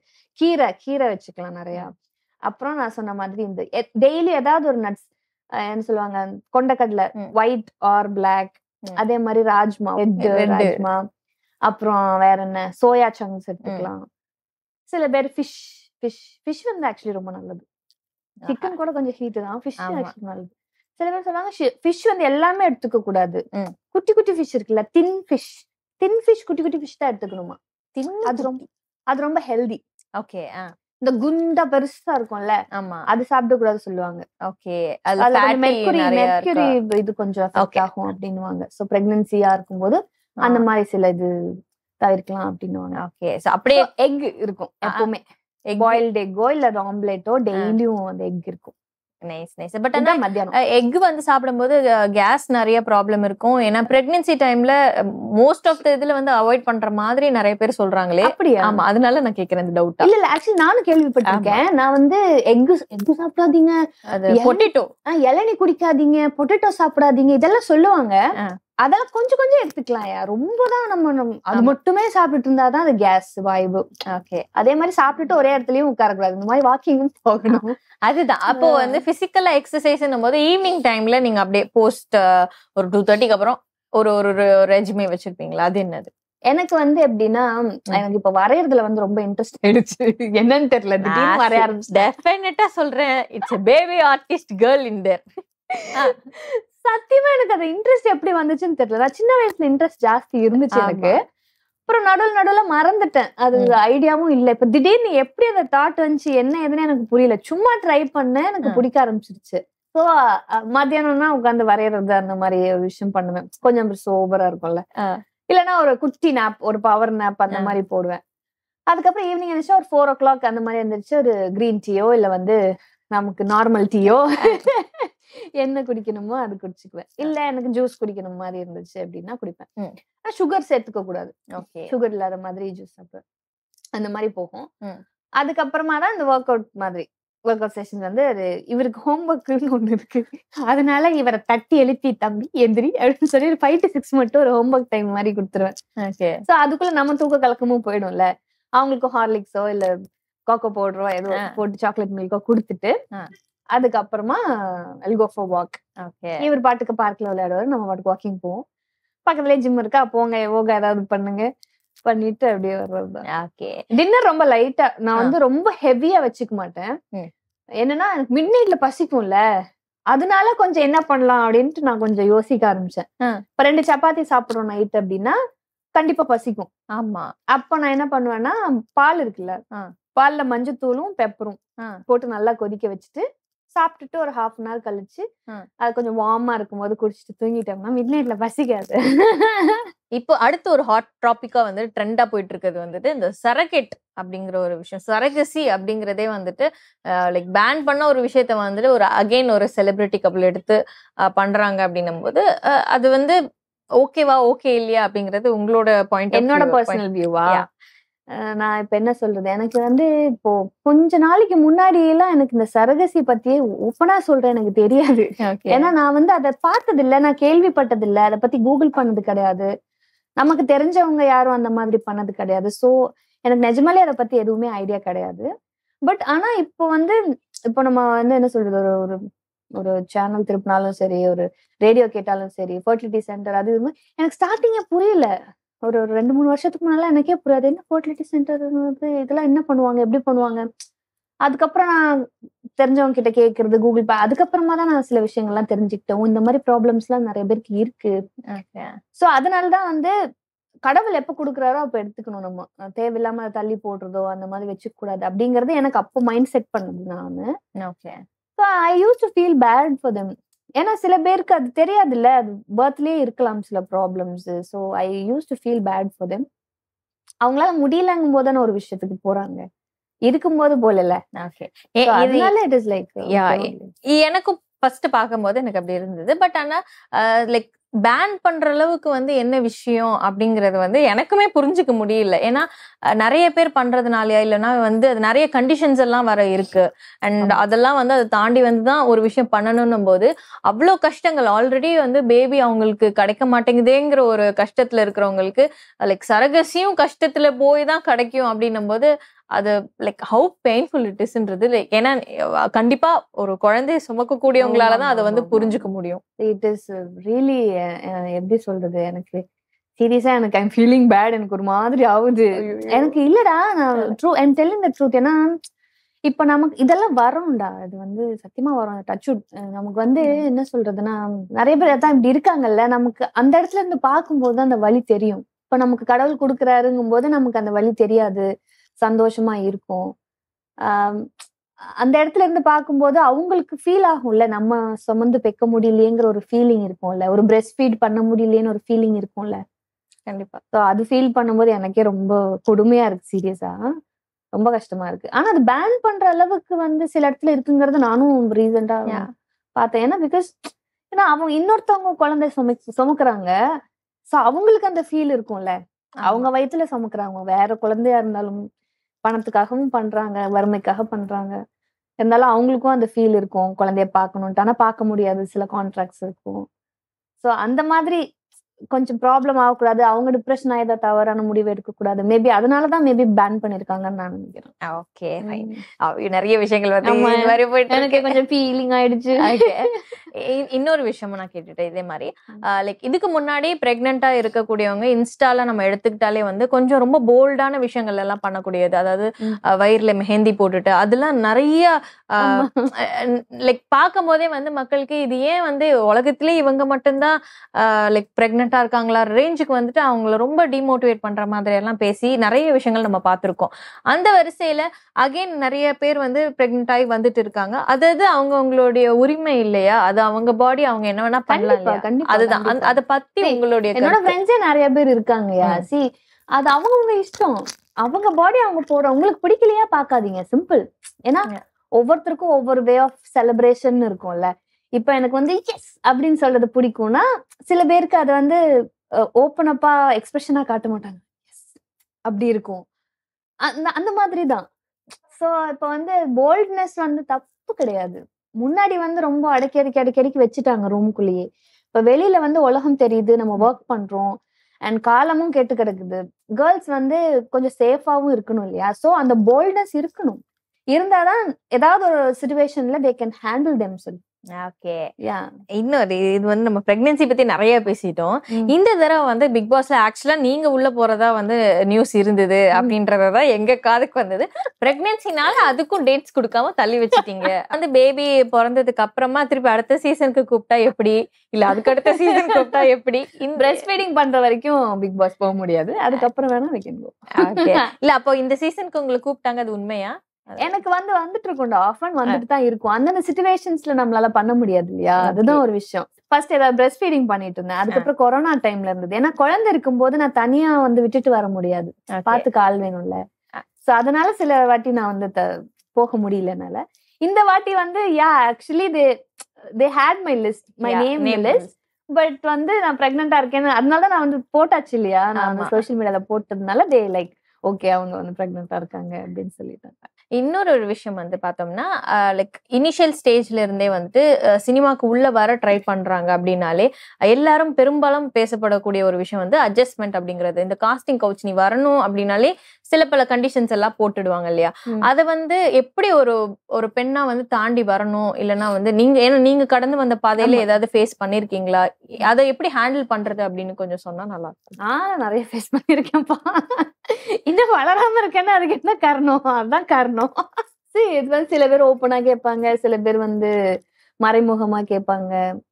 கீரை கீரை வச்சுக்கலாம் நிறைய அப்புறம் நான் சொன்ன மாதிரி இந்த டெய்லி ஏதாவது ஒரு நட்ஸ் என்ன சொல்லுவாங்க கொண்டக்கடலை ம். ஒயிட் ஆர் பிளாக் ம். அதே மாதிரி ராஜ்மா ரெட் Red. ராஜ்மா அப்புறம் வேற என்ன சோயா சங்க்ஸ் எடுத்துக்கலாம் சில பேர் ஃபிஷ் ஃபிஷ் ஃபிஷ் வந்து ஆக்சுவலி ரொம்ப நல்லது சிக்கன் கூட கொஞ்சம் ஹீட் தான் ஃபிஷ் ஆமா. ஆக்சுவலி நல்லது சில பேர் சொல்லுவாங்க ஃபிஷ் வந்து எல்லாமே எடுத்துக்க கூடாது ம். குட்டி குட்டி ஃபிஷ் இருக்குல்ல தின் ஃபிஷ் தின் ஃபிஷ் குட்டி குட்டி ஃபிஷ் தான் எடுத்துக்கணுமா அது ரொம்ப அது ரொம்ப ஹெல்தி ஓகே இந்த குண்டா பெருசா இருக்கும்ல ஆமா அது சாப்பிட கூடாது சொல்லுவாங்க ஓகே அதுல அது கொஞ்சம் மெர்க்குரி நிறைய மெர்க்குரி இருக்கு இது கொஞ்சம் எஃபெக்ட் Okay. ஆகும் அப்படின்னுவாங்க சோ பிரெக்னன்சியா இருக்கும்போது அந்த மாதிரி சில இது தவிர்க்கலாம் அப்படின்னுவாங்க ஓகே சோ அப்படியே எக் இருக்கும் ஆ, ஆ. எப்பவுமே egg பாயில்டு எக்கோ இல்ல ஆம்லேட்டோ டெய்லியும் அந்த எக் இருக்கும் நைஸ் நைஸ் பட் ஆனா அதான் மத்தியானம் எக் வந்து சாப்பிடும்போது கேஸ் நிறைய ப்ராப்ளம் இருக்கும் ஏன்னா பிரெக்னன்சி டைம்ல மோஸ்ட் ஆஃப் த இதுல வந்து அவாய்ட் பண்ற மாதிரி நிறைய பேர் சொல்றாங்களே அப்படியா ஆமா அதனால நான் கேக்குறேன் இந்த டவுட்டா இல்ல இல்ல ஆக்சுவலி நானும் கேள்விப்பட்டிருக்கேன் நான் வந்து எக் எக் சாப்பிடாதீங்க அது இளநீ- பொட்டிட்டோ ஆ, இளநீ குடிக்காதீங்க பொட்டேட்டோ சாப்பிடாதீங்க இதெல்லாம் சொல்லுவாங்க ஆ. அதெல்லாம் கொஞ்சம் கொஞ்சம் எடுத்துக்கலாம் யா ரொம்பதான் நம்ம நம்ம- அது ஆமா. மட்டுமே சாப்பிட்டுட்டு இருந்தாதான் அது கேஸ் வாய்வு ஓகே அதே மாதிரி சாப்பிட்டுட்டு ஒரே இடத்துலயும் உட்காரக்கூடாது இந்த மாதிரி வாக்கிங்கும் போகணும் அதுதான் அப்போ வந்து பிசிக்கலா எக்ஸசைஸ் போது ஈவினிங் டைம்ல நீங்க அப்படியே போஸ்ட் ஒரு டூ தேர்ட்டிக்கு அப்புறம் ஒரு ஒரு ரெஜிமே வச்சிருப்பீங்களா அது என்னது எனக்கு வந்து எப்படின்னா எனக்கு இப்ப வரையறதுல வந்து ரொம்ப இன்ட்ரெஸ்ட் ஆயிடுச்சு என்னன்னு தெரியல திடீர்னு வரைய ஆரம்பிச்சிட்டேன் டெஃபினட்டா சொல்றேன் it's baby artist girl in there சத்தியமா எனக்கு அந்த இன்ட்ரெஸ்ட் எப்படி வந்துச்சுன்னு தெரியல நான் சின்ன வயசுல இன்ட்ரெஸ்ட் ஜாஸ்தி இருந்துச்சு ஆமா. எனக்கு அப்புறம் நடுவில் நடுவுல மறந்துட்டேன் அது ம். ஐடியாவும் இல்ல இப்ப திடீர்னு எப்படி அந்த தாட் வந்துச்சு என்ன ஏதுன்னு எனக்கு புரியல சும்மா ட்ரை பண்ணேன் எனக்கு ம். பிடிக்க ஆரம்பிச்சிருச்சு ஸோ மத்தியானம்னா உட்காந்து வரையறது அந்த மாதிரி ஒரு விஷயம் பண்ணுவேன் கொஞ்சம் சோபரா இருக்கும்ல ஆ. இல்லைன்னா ஒரு குட்டி நாப் ஒரு பவர் நாப் அந்த ஆ. மாதிரி போடுவேன் அதுக்கப்புறம் ஈவினிங் எழுந்திரிச்சு ஒரு ஃபோர் ஓ கிளாக் அந்த மாதிரி எழுந்திரிச்சு ஒரு கிரீன் டீயோ இல்ல வந்து நமக்கு நார்மல் டீயோ என்ன குடிக்கணுமோ அது குடிச்சுக்குவேன் இல்ல எனக்கு ஜூஸ் குடிக்கணும் மாதிரி இருந்துச்சு அப்படின்னா குடிப்பேன் ம். சுகர் சேர்த்துக்க கூடாது ஓகே சுகர் இல்லாத மாதிரி ஜூஸ் சாப்பிடுவேன் அந்த மாதிரி போகும் ம். அதுக்கப்புறமா தான் இந்த ஒர்க் அவுட் மாதிரி ஒர்க் அவுட் செஷன் வந்து அது இவருக்கு ஹோம் ஒர்க்னு ஒண்ணு இருக்கு அதனால இவரை தட்டி எழுப்பி தம்பி எந்திரி அப்படின்னு சொல்லி ஒரு ஃபைவ் டு சிக்ஸ் மட்டும் ஒரு ஹோம் ஒர்க் டைம் மாதிரி கொடுத்துருவேன் ஓகே சோ அதுக்குள்ள நம்ம தூக்க கலக்கமும் போயிடும்ல அவங்களுக்கு ஹார்லிக்ஸோ இல்ல கோகோ பவுடரோ ஏதோ ஆ. போட்டு சாக்லேட் மில்கோ கொடுத்துட்டு ஆ. அதுக்கப்புறமா கோ ஃபார் வாக் ஓகே இவர் பாட்டுக்கு பார்க்ல விளையாடுவாரு நம்ம பாட்டுக்கு வாக்கிங் போவோம் பக்கத்துலயே ஜிம் இருக்கா போங்க யோகா ஏதாவது பண்ணுங்க பண்ணிட்டு அப்படியே வர்றதுதான் ஓகே டின்னர் ரொம்ப லைட்டா நான் ஆ. வந்து ரொம்ப ஹெவியா வச்சுக்க மாட்டேன் ம். என்னன்னா எனக்கு மிட் நைட்ல பசிக்கும்ல அதனால கொஞ்சம் என்ன பண்ணலாம் அப்படின்ட்டு நான் கொஞ்சம் யோசிக்க ஆரம்பிச்சேன் ஆ. இப்ப ரெண்டு சப்பாத்தி சாப்பிடுறோம் நைட் அப்படின்னா கண்டிப்பா பசிக்கும் ஆமா அப்ப நான் என்ன பண்ணுவேன்னா பால் இருக்குல்ல ஆ. பால்ல மஞ்சத்தூளும் பெப்பரும் ஆ. போட்டு நல்லா கொதிக்க வச்சுட்டு சாப்பிட்டுட்டு ஒரு ஹாஃப் அன் ஹவர் கழிச்சு ஆ. அது கொஞ்சம் வார்மா இருக்கும்போது குடிச்சிட்டு தூங்கிட்டோம்னா மிட் நைட்ல பசிக்காது இப்போ அடுத்து ஒரு ஹாட் டாபிக்கா வந்து ட்ரெண்டா போயிட்டு இருக்கிறது வந்துட்டு இந்த சரகெட் அப்படிங்கிற ஒரு விஷயம் சரகசி அப்படிங்கிறதே வந்துட்டு லைக் பேன் பண்ண ஒரு விஷயத்த வந்துட்டு ஒரு அகைன் ஒரு செலிபிரிட்டி கப்பல் எடுத்து அஹ், பண்றாங்க அப்படின்னும் போது அஹ், அது வந்து ஓகேவா ஓகே இல்லையா அப்படிங்கிறது உங்களோட பாயிண்ட் என்னோட பர்சனல் வியூவா Yeah. நான் இப்ப என்ன சொல்றது எனக்கு வந்து இப்போ கொஞ்ச நாளைக்கு முன்னாடி எல்லாம் எனக்கு இந்த சரகசி பத்தியே ஓப்பனா சொல்றேன் எனக்கு தெரியாது ஏன்னா நான் வந்து அதை பார்த்தது இல்ல நான் கேள்விப்பட்டது இல்ல அதை பத்தி கூகுள் பண்ணது கிடையாது நமக்கு தெரிஞ்சவங்க யாரும் அந்த மாதிரி பண்ணது கிடையாது சோ எனக்கு நிஜமாலே அதை பத்தி எதுவுமே ஐடியா கிடையாது பட் ஆனா இப்போ வந்து இப்போ நம்ம வந்து என்ன சொல்றது ஒரு ஒரு ஒரு சேனல் திருப்பினாலும் சரி ஒரு ரேடியோ கேட்டாலும் சரி ஃபர்டிலிட்டி சென்டர் அது இதுன்னு எனக்கு ஸ்டார்டிங்கே புரியல ஒரு ஒரு ரெண்டு மூணு வருஷத்துக்கு முன்னால எனக்கே புரியாது என்ன ஃபர்டிலிட்டி சென்டர் இதெல்லாம் என்ன பண்ணுவாங்க எப்படி பண்ணுவாங்க அதுக்கப்புறம் நான் தெரிஞ்சவங்க கிட்ட கேட்கறது கூகுள் பே அதுக்கப்புறமா தான் நான் சில விஷயங்கள்லாம் தெரிஞ்சுக்கிட்டேன் ஓ, இந்த மாதிரி ப்ராப்ளம்ஸ் எல்லாம் நிறைய பேருக்கு இருக்கு சோ அதனாலதான் வந்து கடவுள் எப்ப குடுக்குறாரோ அப்ப எடுத்துக்கணும் நம்ம அஹ் தேவையில்லாம அதை தள்ளி போடுறதோ அந்த மாதிரி வச்சுக்க கூடாது அப்படிங்கறது எனக்கு அப்போ மைண்ட் செட் பண்ணது நானு okay so I use to feel bad for them ஏன்னா சில பேருக்கு அது தெரியாதுல்ல அது பர்த்லயே இருக்கலாம் சில problems so I use to feel bad for them அவங்களால முடியலங்கும் போது தானே ஒரு விஷயத்துக்கு போறாங்க இருக்கும்போது போலல ஓகே So, அதனால இட் இஸ் லைக் Yeah, எனக்கும் ஃபர்ஸ்ட் பார்க்கும்போது எனக்கு அப்படி இருந்தது பட் ஆனா லைக் பேன் பண்ற அளவுக்கு வந்து என்ன விஷயம் அப்படிங்கறது வந்து எனக்குமே புரிஞ்சுக்க முடியல ஏன்னா அஹ், நிறைய பேர் பண்றதுனாலயா இல்லைன்னா வந்து அது நிறைய கண்டிஷன்ஸ் எல்லாம் வர இருக்கு அண்ட் ஆமா. அதெல்லாம் வந்து அதை தாண்டி வந்து தான் ஒரு விஷயம் பண்ணணும் போது அவ்வளோ கஷ்டங்கள் ஆல்ரெடி வந்து பேபி அவங்களுக்கு கிடைக்க மாட்டேங்குதேங்கிற ஒரு கஷ்டத்துல இருக்கிறவங்களுக்கு லைக் சரகசியும் கஷ்டத்துல போய் தான் கிடைக்கும் அப்படின்னும் போது அது லைக் ஹவு பெயின்ஃபுல் இட் இஸ்ன்றது லைக் ஏன்னா அஹ், கண்டிப்பா ஒரு குழந்தைய சுமக்கக்கூடியவங்களால தான் அதை வந்து ஆமா, ஆமா, புரிஞ்சுக்க முடியும் இட் இஸ் ரியலி எப்படி சொல்றது எனக்கு சீரியஸா எனக்கு ஐம் ஃபீலிங் பேட் எனக்கு ஒரு மாதிரி ஆகுது எனக்கு இல்லடா நான் true I'm telling the truth ஏன்னா இப்ப நமக்கு இதெல்லாம் வரும்டா இது வந்து சத்தியமா வரும் டச் நமக்கு வந்து என்ன சொல்றதுன்னா நிறைய பேர் அதான் இப்படி இருக்காங்கல்ல நமக்கு அந்த இடத்துல இருந்து பார்க்கும்போது தான் அந்த வலி தெரியும் இப்ப நமக்கு கடவுள் கொடுக்குறாருங்கும் போது நமக்கு அந்த வலி தெரியாது சந்தோஷமா இருக்கும் ஆம், அந்த இடத்துல இருந்து பார்க்கும்போது அவங்களுக்கு ஃபீல் ஆகும்ல நம்ம சுமந்து பெக்க முடியலையேங்கிற ஒரு ஃபீலிங் இருக்கும்ல ஒரு பிரெஸ்ட் ஃபீட் பண்ண முடியலையேன்னு ஒரு ஃபீலிங் இருக்கும்ல கண்டிப்பா ஸோ அது ஃபீல் பண்ணும்போது எனக்கே ரொம்ப கொடுமையா இருக்கு சீரியஸா ரொம்ப கஷ்டமா இருக்கு ஆனா அது பேன் பண்ற அளவுக்கு வந்து சில இடத்துல இருக்குங்கிறது நானும் ரீசெண்டா Yeah. பார்த்தேன் ஏன்னா பிகாஸ் ஏன்னா அவங்க இன்னொருத்தவங்க குழந்தை சும சுமக்குறாங்க ஸோ அவங்களுக்கு அந்த ஃபீல் இருக்கும்ல அவங்க வயித்துல சுமக்குறாங்க வேற குழந்தையா இருந்தாலும் பணத்துக்காகவும் பண்றாங்க வறுமைக்காக பண்றாங்க இருந்தாலும் அவங்களுக்கும் அந்த ஃபீல் இருக்கும் குழந்தைய பார்க்கணும்ட்டு ஆனா பார்க்க முடியாது சில கான்ட்ராக்ட்ஸ் இருக்கும் ஸோ அந்த மாதிரி கொஞ்சம் ப்ராப்ளம் ஆகக்கூடாது அவங்க டிப்ரெஷன் ஆயதா தவறான முடிவு எடுக்க கூடாது மேபி அதனாலதான் மேபி பேன் பண்ணிருக்காங்கன்னு நான் நினைக்கிறேன் ஓகே நிறைய விஷயங்கள் வந்து ஆமா. இது மாதிரி போயிட்டு எனக்கு இருக்கு. கொஞ்சம் ஃபீலிங் ஆயிடுச்சு Okay. இ- இன்னொரு விஷயமும் நான் கேட்டுட்டேன் இதே மாதிரி லைக் இதுக்கு முன்னாடி பிரெக்னெண்டா இருக்கக்கூடியவங்க இன்ஸ்டால நம்ம எடுத்துக்கிட்டாலே வந்து கொஞ்சம் ரொம்ப போல்டான விஷயங்கள் எல்லாம் பண்ணக்கூடியது அதாவது ம். அஹ், வயிறுல மெஹந்தி போட்டுட்டு அதெல்லாம் நிறைய லைக் பார்க்கும் போதே வந்து மக்களுக்கு இது ஏன் வந்து உலகத்திலே இவங்க மட்டும்தான் லைக் பிரெக்னெண்டா இருக்காங்களா ரேஞ்சுக்கு வந்துட்டு அவங்கள ரொம்ப டிமோட்டிவேட் பண்ற மாதிரி எல்லாம் பேசி நிறைய விஷயங்கள் நம்ம பார்த்திருக்கோம் அந்த வரிசையில அகைன் நிறைய பேர் வந்து பிரெக்னென்ட் ஆகி வந்துட்டு இருக்காங்க அது அது அவங்க அவங்களுடைய உரிமை இல்லையா அது அவங்க பாடி அவங்க என்ன வேணா பண்ணலாம் கண்டிப்பா இல்லையா? கண்டிப்பா அதுதான் அந்த- கண்டிப்பா. அத பத்தி See, உங்களுடைய என்னோட கருத்து. ஃப்ரெண்ட்ஸே நிறைய பேர் இருக்காங்கயா ம். சி அது அவங்கவுங்க இஷ்டம் அவங்க பாடி அவங்க போட உங்களுக்கு பிடிக்கலையா பாக்காதீங்க சிம்பிள் ஏன்னா Yeah. ஒவ்வொருத்தருக்கும் ஒவ்வொரு வே ஆஃப் செலிப்ரேஷன் இருக்கும்ல இப்ப எனக்கு வந்து எஸ் அப்படின்னு சொல்றது பிடிக்கும்னா சில பேருக்கு அதை வந்து ஓப்பன் அப்பா எக்ஸ்பிரஷனா காட்ட மாட்டாங்க Yes, அப்படி இருக்கும் அந்த அந்த மாதிரி தான் ஸோ இப்போ வந்து போல்ட்னஸ் வந்து தப்பு கிடையாது முன்னாடி வந்து ரொம்ப அடக்கி அடக்கி அடக்கி அடக்கி வச்சுட்டாங்க ரூம்குள்ளேயே இப்ப வெளியில வந்து உலகம் தெரியுது நம்ம ஒர்க் பண்றோம் அண்ட் காலமும் கெட்டு கிடக்குது கேர்ள்ஸ் வந்து கொஞ்சம் சேஃபாவும் இருக்கணும் இல்லையா சோ அந்த போல்ட்னஸ் இருக்கணும் இருந்தாதான் ஏதாவது ஒரு சுச்சுவேஷன்ல தே கேன் ஹேண்டில் தெம் செல் ஓகே யா இன்னொரு இது வந்து நம்ம பிரெக்னன்சி பத்தி நிறைய பேசிட்டோம் இந்த தடவை வந்து பிக் பாஸ்ல ஆக்சுவலா நீங்க உள்ள போறதா வந்து நியூஸ் இருந்தது அப்படின்றதான் எங்க காதுக்கு வந்தது பிரெக்னன்சினால அதுக்கும் டேட்ஸ் கொடுக்காம தள்ளி வச்சிட்டீங்க அந்த பேபி பிறந்ததுக்கு அப்புறமா திருப்பி அடுத்த சீசனுக்கு கூப்பிட்டா எப்படி இல்ல அதுக்கு அடுத்த சீசன் கூப்பிட்டா எப்படி இந்த பிரஸ்ட் ஃபீடிங் பண்ற வரைக்கும் பிக் பாஸ் போக முடியாது அதுக்கப்புறம் வேணா வைக்கணும் Okay. இல்ல அப்போ இந்த சீசனுக்கு உங்களை கூப்பிட்டாங்க அது உண்மையா எனக்கு வந்து வந்துட்டு இருக்கும்டா ஆஃபன் வந்துட்டு தான் இருக்கும் அந்தந்த சுச்சுவேஷன்ஸ்ல நம்மளால பண்ண முடியாது இல்லையா அதுதான் ஒரு விஷயம் ஃபர்ஸ்ட் ஏதாவது பிரஸ்ட் ஃபீடிங் பண்ணிட்டு இருந்தேன் அதுக்கப்புறம் கொரோனா டைம்ல இருந்தது ஏன்னா குழந்தை இருக்கும்போது நான் தனியா வந்து விட்டுட்டு வர முடியாது Okay. பாத்துக்க ஆள் வேணும்ல ஆ. சோ அதனால சில வாட்டி நான் வந்து த- போக முடியல என்னால இந்த வாட்டி வந்து yeah actually they they had my list my Yeah, name name list but வந்து நான் பிரெக்னெண்டா இருக்கேன்னு அதனால தான் நான் வந்து போட்டாச்சு இல்லையா நான் வந்து ஆமா. சோஷியல் மீடியால போட்டதுனால தே லைக் ஓகே அவங்க வந்து பிரெக்னெண்டா இருக்காங்க அப்படின்னு சொல்லிட்டாங்க இன்னொரு ஒரு விஷயம் வந்து பார்த்தோம்னா லைக் இனிஷியல் ஸ்டேஜ்ல இருந்தே வந்து சினிமாக்கு உள்ள வர ட்ரை பண்றாங்க அப்படின்னாலே எல்லாரும் பெரும்பாலும் பேசப்படக்கூடிய ஒரு விஷயம் வந்து அட்ஜஸ்ட்மெண்ட் அப்படிங்கிறது இந்த காஸ்டிங் கவுச் நீ வரணும் அப்படின்னாலே சில பல கண்டிஷன்ஸ் எல்லாம் போட்டுடுவாங்க இல்லையா ம். அதை வந்து எப்படி ஒரு ஒரு பெண்ணா வந்து தாண்டி வரணும் இல்லைன்னா வந்து நீங்க ஏன்னா நீங்க கடந்து வந்த பாதையில ஆமா. ஏதாவது ஃபேஸ் பண்ணிருக்கீங்களா அதை எப்படி ஹேண்டில் பண்றது அப்படின்னு கொஞ்சம் சொன்னா நல்லா இருக்கும் நான் நிறைய ஃபேஸ் பண்ணிருக்கேன்ப்பா இன்னும் வளராம இருக்கேன்னா அதுக்கு என்ன காரணம் அதான் காரணம் சரி இது வந்து சில பேர் ஓப்பனா கேட்பாங்க சில பேர் வந்து மறைமுகமா கேட்பாங்க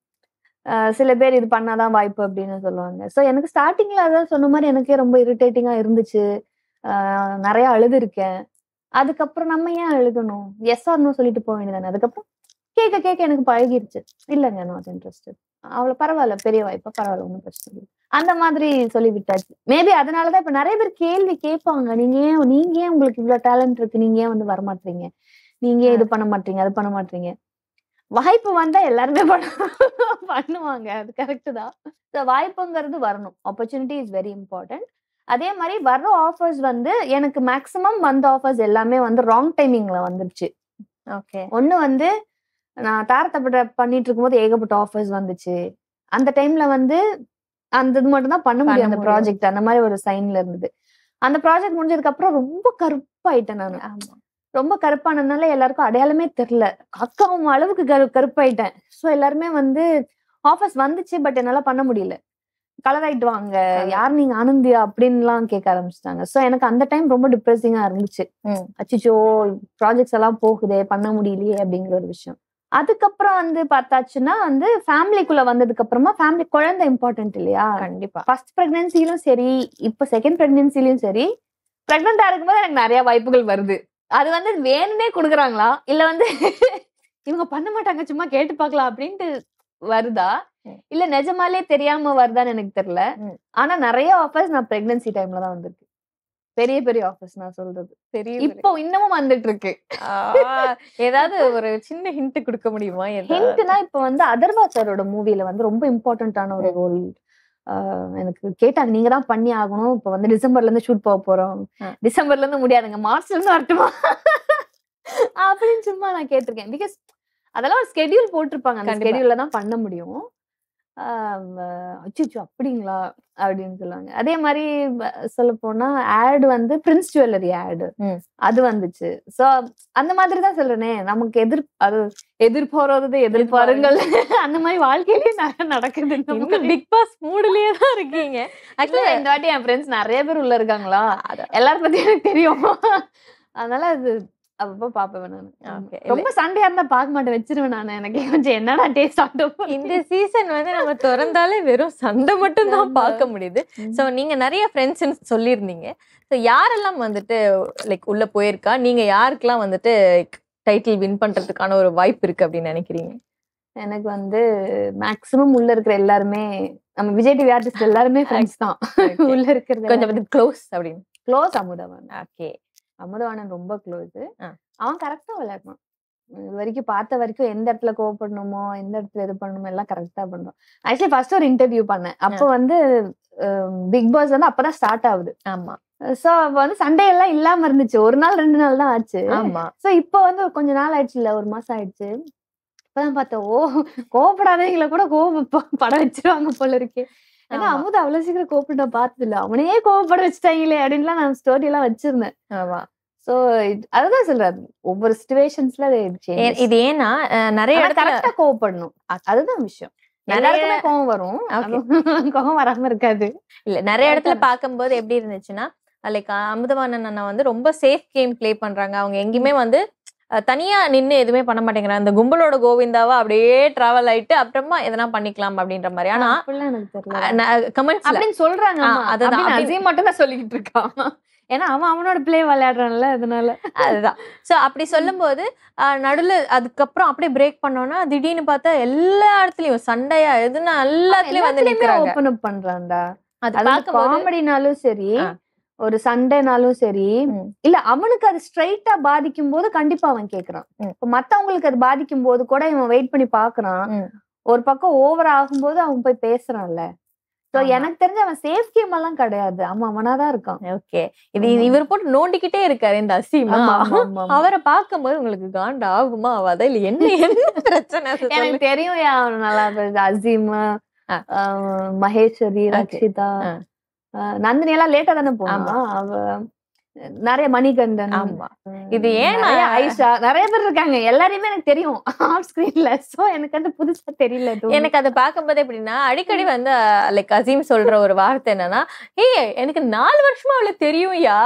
ஆஹ் சில பேர் இது பண்ணாதான் வாய்ப்பு அப்படின்னு சொல்லுவாங்க சோ எனக்கு ஸ்டார்டிங்ல அதான் சொன்ன மாதிரி எனக்கே ரொம்ப இரிட்டேட்டிங்கா இருந்துச்சு ஆஹ் நிறைய அழுது இருக்கேன் அதுக்கப்புறம் நம்ம ஏன் அழுகணும் எஸ் ஆர்னு சொல்லிட்டு போக வேண்டியதானே அதுக்கப்புறம் கேட்க கேட்க எனக்கு பழகிருச்சு இல்லைங்க நாட் இன்ட்ரெஸ்டட் அவ்வளவு பரவாயில்ல பெரிய வாய்ப்பா பரவாயில்ல ஒன்றும் பிரச்சனை இல்லை அந்த மாதிரி சொல்லி விட்டாச்சு மேபி அதனாலதான் இப்ப நிறைய பேர் கேள்வி கேட்பாங்க நீங்க ஏன் நீங்க ஏன் உங்களுக்கு இவ்வளவு டேலண்ட் இருக்கு நீங்க ஏன் வந்து வரமாட்டீங்க நீங்க ஏன் இது பண்ண மாட்டீங்க அது பண்ண மாட்டீங்க வாய்ப்பு வந்தா எல்லாருமே பண்ண பண்ணுவாங்க அது கரெக்ட் தான் So, வாய்ப்புங்கிறது வரணும் ஆப்பர்ச்சுனிட்டி இஸ் வெரி இம்பார்ட்டன்ட் அதே மாதிரி வர்ற ஆஃபர்ஸ் வந்து எனக்கு மேக்ஸிமம் வந்த ஆஃபர்ஸ் எல்லாமே வந்து ராங் டைமிங்ல வந்துருச்சு ஓகே ஒண்ணு வந்து நான் தாரத்தப்பட்ட பண்ணிட்டு இருக்கும்போது ஏகப்பட்ட ஆஃபர்ஸ் வந்துச்சு அந்த டைம்ல வந்து அந்த இது மட்டும் தான் பண்ண முடியும் பண்ண அந்த முடியும். ப்ராஜெக்ட் அந்த மாதிரி ஒரு சைன்ல இருந்தது அந்த ப்ராஜெக்ட் முடிஞ்சதுக்கு அப்புறம் ரொம்ப கருப்பாயிட்டேன் நான் ஆமா ரொம்ப கருப்பானதுனால எல்லாருக்கும் அடையாளமே தெரியல அக்காவும் அளவுக்கு கரு கருப்பாயிட்டேன் ஸோ எல்லாருமே வந்து ஆஃபர்ஸ் வந்துச்சு பட் என்னால பண்ண முடியல கலர் ஆயிட்டு வாங்க Colour. யார் நீங்க ஆனந்தியா அப்படின்லாம் கேட்க ஆரம்பிச்சிட்டாங்க ஸோ எனக்கு அந்த டைம் ரொம்ப டிப்ரெசிங்கா இருந்துச்சு ம். அச்சிச்சோ ப்ராஜெக்ட்ஸ் எல்லாம் போகுதே பண்ண முடியலையே அப்படிங்கிற ஒரு விஷயம் அதுக்கப்புறம் வந்து பார்த்தாச்சுன்னா வந்து ஃபேமிலிக்குள்ள வந்ததுக்கு அப்புறமா ஃபேமிலி குழந்தை இம்பார்ட்டன்ட் இல்லையா கண்டிப்பா ஃபர்ஸ்ட் பிரெக்னன்சிலும் சரி இப்ப செகண்ட் பிரெக்னன்சிலயும் சரி பிரெக்னண்டா இருக்கும்போது எனக்கு நிறைய வாய்ப்புகள் வருது அது வந்து வேணும்னே கொடுக்குறாங்களா இல்ல வந்து இவங்க பண்ண மாட்டாங்க சும்மா கேட்டு பார்க்கலாம் அப்படின்ட்டு வருதா ம். இல்ல நிஜமாலே தெரியாம வருதான்னு எனக்கு தெரியல ம். ஆனா நிறைய ஆஃபர்ஸ் நான் பிரெக்னன்சி டைம்ல தான் வந்திருக்கு பெரிய பெரிய ஆஃபர்ஸ் நான் சொல்றது தெரியும் இப்போ இன்னமும் வந்துட்டு இருக்கு ஏதாவது ஒரு சின்ன ஹிண்ட் கொடுக்க முடியுமா ஏதாவது? ஹிண்ட்னா இப்ப வந்து அதர்வா சாரோட மூவில வந்து ரொம்ப இம்பார்ட்டன்டான ஒரு ரோல் எனக்கு கேட்டாங்க நீங்க தான் பண்ணி ஆகணும் இப்ப வந்து டிசம்பர்ல இருந்து ஷூட் போக போறோம் ஆ. டிசம்பர்ல இருந்து முடியாதுங்க மார்ச்ல இருந்து வரட்டுமா அப்படின்னு சும்மா நான் கேட்டிருக்கேன் பிகாஸ் அதெல்லாம் ஒரு ஸ்கெடியூல் போட்டிருப்பாங்க அந்த கண்டிப்பா. ஸ்கெடியூல்ல தான் பண்ண முடியும் அச்சுச்சோ அப்படிங்களா அப்படின்னு சொல்லுவாங்க அதே மாதிரி சொல்ல போனா ஆட் வந்து பிரின்ஸ் ஜுவல்லரி ஆடு ம். அது வந்துச்சு சோ அந்த மாதிரி தான் சொல்றேனே நமக்கு எதிர் அது எதிர்பாராதது எதிர்பாருங்கள் அந்த மாதிரி வாழ்க்கையிலேயே நிறைய நடக்குது இந்த மாதிரி. பிக் பாஸ் மூடுலயே தான் இருக்கீங்க Actually, ஆக்சுவலா இந்த வாட்டி என் ஃப்ரெண்ட்ஸ் நிறைய பேர் உள்ள இருக்காங்களா எல்லாரும் பத்தி எனக்கு தெரியும் அதனால அது அப்பப்போ பாப்பேன் நான் Okay. ரொம்ப சண்டையா இருந்தா பார்க்க மாட்டேன் வச்சிருவேன் நான் எனக்கு கொஞ்சம் என்னடா டேஸ்ட் ஆட்டும் இந்த சீசன் வந்து நம்ம திறந்தாலே வெறும் சண்டை மட்டும் தான் ஆமா. பார்க்க முடியுது சோ நீங்க நிறைய ஃப்ரெண்ட்ஸ் சொல்லியிருந்தீங்க சோ யாரெல்லாம் வந்துட்டு லைக் உள்ள போயிருக்கா நீங்க யாருக்கெல்லாம் வந்துட்டு டைட்டில் வின் பண்றதுக்கான ஒரு வாய்ப்பு இருக்கு அப்படின்னு நினைக்கிறீங்க எனக்கு வந்து மேக்ஸிமம் உள்ள இருக்கிற எல்லாருமே நம்ம விஜய் டிவி ஆர்டிஸ்ட் எல்லாருமே ஃப்ரெண்ட்ஸ் தான் உள்ள இருக்கிறது கொஞ்சம் வந்து க்ளோஸ் அப்படின்னு க்ளோஸ் அமுதவான் ஓகே அமுதவாணன் ரொம்ப க்ளோஸ் ஆ. அவன் கரெக்டா விளையாடுவான் இது வரைக்கும் பார்த்த வரைக்கும் எந்த இடத்துல கோவப்படணுமோ எந்த இடத்துல இது பண்ணணுமோ எல்லாம் கரெக்டா பண்ணுவான் ஆக்சுவலி ஃபர்ஸ்ட் ஒரு இன்டர்வியூ பண்ணேன் அப்போ வந்து பிக் பாஸ் வந்து அப்பதான் ஸ்டார்ட் ஆகுது ஆமா சோ அப்ப வந்து சண்டே எல்லாம் இல்லாம இருந்துச்சு ஒரு நாள் ரெண்டு நாள் தான் ஆச்சு ஆமா சோ இப்போ வந்து கொஞ்ச நாள் ஆயிடுச்சு இல்ல ஒரு மாசம் ஆயிடுச்சு இப்பதான் பார்த்தேன் ஓ கோவப்படாதவங்களை கூட கோவ பட வச்சிருவாங்க போல இருக்கு ஏன்னா ஆமா. அமுதா அவ்வளவு சீக்கிரம் கோவப்பட்டு நான் பார்த்தது இல்ல அவனையே கோவப்பட வச்சுட்டாங்களே அப்படின்லாம் நான் ஸ்டோரி எல்லாம் வச்சிருந்தேன் ஆமா சோ அதுதான் சொல்றேன் ஒவ்வொரு சுச்சுவேஷன்ஸ்ல ஏ- இது ஏன்னா அஹ், நிறைய இடத்துல கரெக்டா கோவப்படணும் அதுதான் விஷயம் நிறைய- எல்லாருக்குமே கோவம் வரும் Okay. அதுவும் கோவம் வராம இருக்காது இல்ல நிறைய இடத்துல Correct ஆ. பார்க்கும்போது எப்படி இருந்துச்சுன்னா லைக் அமுதவாணன் அண்ணா வந்து ரொம்ப சேஃப் கேம் ப்ளே பண்றாங்க அவங்க எங்கேயுமே வந்து அஹ், தனியா நின்னு எதுவுமே பண்ண மாட்டேங்கிறாங்க அந்த கும்பலோட கோவிந்தாவா அப்படியே டிராவல் ஆயிட்டு அப்புறமா எதனா பண்ணிக்கலாம் அப்படின்ற மாதிரி ஆனா அப்படிலாம் எனக்கு தெரியல கமெண்ட்ஸ்ல அப்படின்னு சொல்றாங்க ஆ, ஆமா. அதுதான். அப்படின்னு அப்படி- அசீம் மட்டும் தான் சொல்லிக்கிட்டு இருக்கான் ஏன்னா அவன் அவனோட பிளே விளையாடுறான்ல அதனால அதுதான் சோ அப்படி சொல்லும்போது அஹ், நடுவுல அதுக்கப்புறம் அப்படியே பிரேக் பண்ணோம்னா திடீர்னு பார்த்தா எல்லா இடத்துலயும் சண்டையா எதுனா எல்லாத்துலயும் வந்து நிக்கிறாங்க ஓபன் அப் பண்றான்டா அது அது பார்க்கும்போது காமெடினாலும் சரி ஆ. ஒரு சண்டைனாலும் சரி ம். இல்ல அவனுக்கு அது ஸ்ட்ரைட்டா பாதிக்கும் போது கண்டிப்பா அவன் கேக்குறான் ம். இப்ப மத்தவங்களுக்கு அது பாதிக்கும் போது கூட இவன் வெயிட் பண்ணி பாக்குறான் ம். ஒரு பக்கம் ஓவர் ஆகும்போது அவன் போய் பேசுறான்ல சோ ஆமா. எனக்கு தெரிஞ்ச அவன் சேஃப் கேம் எல்லாம் கிடையாது அவன் அவனாதான் இருக்கான் ஓகே இது ஆமா. இவர் போட்டு நோண்டிக்கிட்டே இருக்காரு இந்த அசீமா ஆமா, ஆமா, ஆமா, ஆமா. அவரை பார்க்கும்போது உங்களுக்கு காண்ட ஆகுமா ஆகாதா இல்ல என்ன என்ன பிரச்சனை அது எனக்கு சொல்லு. தெரியும் யா, அவன் நல்லா பேசுது. அசீம் ஆ. ஆஹ், மகேஸ்வரி Okay. ரக்ஷிதா ஆ. ஆஹ், நந்தினி எல்லாம் லேட்டா தானே போனா அவ நிறைய மணிகண்டன் ஆமா உம், இது ஏன் நிறைய நான்- ஐஷா நிறைய பேர் இருக்காங்க எல்லாரையுமே எனக்கு தெரியும் ஆஃப் ஸ்கிரீன்ல சோ எனக்கு வந்து புதுசா தெரியல எதுவும். எனக்கு அதை பார்க்கும்போது எப்படின்னா அடிக்கடி வந்து லைக் அசீம் சொல்ற ஒரு வார்த்தை என்னன்னா ஏய் எனக்கு நாலு வருஷமா அவளை தெரியும்யா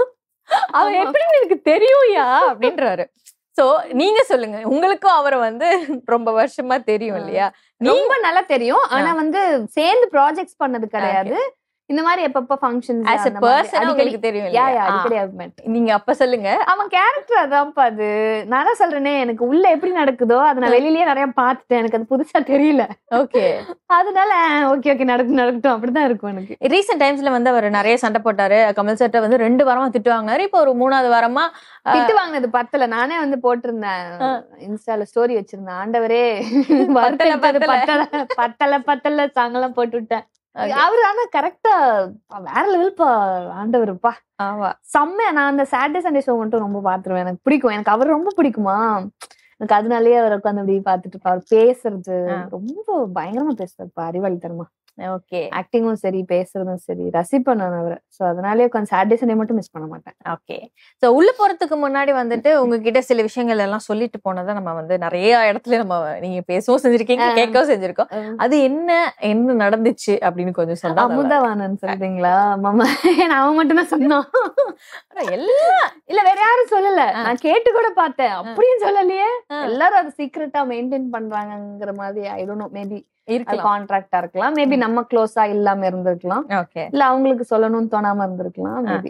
அவ ஆமா. எப்படி எனக்கு தெரியும்யா அப்படின்றாரு சோ நீங்க சொல்லுங்க உங்களுக்கும் அவரை வந்து ரொம்ப வருஷமா தெரியும் இல்லையா ரொம்ப நல்லா தெரியும் ஆனா வந்து சேர்ந்து ப்ராஜெக்ட்ஸ் பண்ணது கிடையாது இந்த மாதிரி எப்பப்ப ஃபங்க்ஷன்ஸ் ஆஸ் எ பர்சன் உங்களுக்கு தெரியும் யா இல்லையா யா ஆ, அடிக்கடி I've met. நீங்க அப்ப சொல்லுங்க அவன் கேரக்டர் அதான்ப்பா அது நான் தான் சொல்றேனே எனக்கு உள்ள எப்படி நடக்குதோ அதை நான் வெளியிலயே நிறைய பார்த்துட்டேன் எனக்கு அது புதுசா தெரியல ஓகே அதனால ஓகே ஓகே நடக்கும் நடக்கட்டும் அப்படிதான் இருக்கும் எனக்கு ரீசெண்ட் டைம்ஸ்ல வந்து அவர் நிறைய சண்டை போட்டாரு கமல் சட்டை வந்து ரெண்டு வாரமா திட்டு வாங்கினாரு இப்போ ஒரு மூணாவது வாரமா ஆ. திட்டு வாங்கினது பத்தல நானே வந்து போட்டிருந்தேன் ஆ. இன்ஸ்டால ஸ்டோரி வச்சிருந்தேன் ஆண்டவரே பத்தல, வருத்தப்பட்டது பத்தல. பத்தல பத்தல பத்தல சாங்கெல்லாம் போட்டு விட்டேன் Okay. அவரு ஆனா கரெக்டா வேற லெவல்ப்பா ஆண்டவருப்பா ஆமா செம்மையா நான் அந்த சாட்டர்டே சண்டே ஷோ மட்டும் ரொம்ப பாத்துருவேன் எனக்கு பிடிக்கும் எனக்கு அவர் ரொம்ப பிடிக்குமா எனக்கு அதனாலயே அவர் உட்காந்து அப்படி பாத்துட்டு இருப்பாரு பேசுறது ஆ. ரொம்ப பயங்கரமா பேசுறாருப்பா அறிவாளித்தனமா ஓகே ஆக்டிங்கும் சரி பேசுறதும் சரி ரசிப்பேன் நான் அவரை சோ அதனாலயே உட்காந்து சாட்டர்டே சண்டே மட்டும் மிஸ் பண்ண மாட்டேன் ஓகே சோ உள்ள போறதுக்கு முன்னாடி வந்துட்டு உங்ககிட்ட சில விஷயங்கள் எல்லாம் சொல்லிட்டு போனதை நம்ம வந்து நிறைய இடத்துல நம்ம நீங்க பேசவும் செஞ்சிருக்கீங்க ஆ. கேட்கவும் செஞ்சிருக்கோம் அது என்ன என்ன நடந்துச்சு அப்படின்னு கொஞ்சம் சொன்னா நல்லா இருக்கும். அமுதவானன் சொல்றீங்களா ஆமாமா நான் அவன் மட்டும் தான் சொன்னான் ஆனா எல்லாம் இல்ல வேற யாரும் சொல்லல ஆ. நான் கேட்டு கூட பார்த்தேன் அப்படியும் சொல்லலையே ஆ. எல்லாரும் அதை சீக்கிரட்டா மெயின்டைன் பண்றாங்கங்கிற மாதிரி ஐ டோன்ட் நோ மேபி இருக்கலாம் கான்ட்ராக்டா இருக்கலாம் மேபி நம்ம க்ளோஸா இல்லாம இருந்திருக்கலாம் ஓகே இல்ல அவங்களுக்கு சொல்லணும்னு தோணாம இருந்திருக்கலாம் மேபி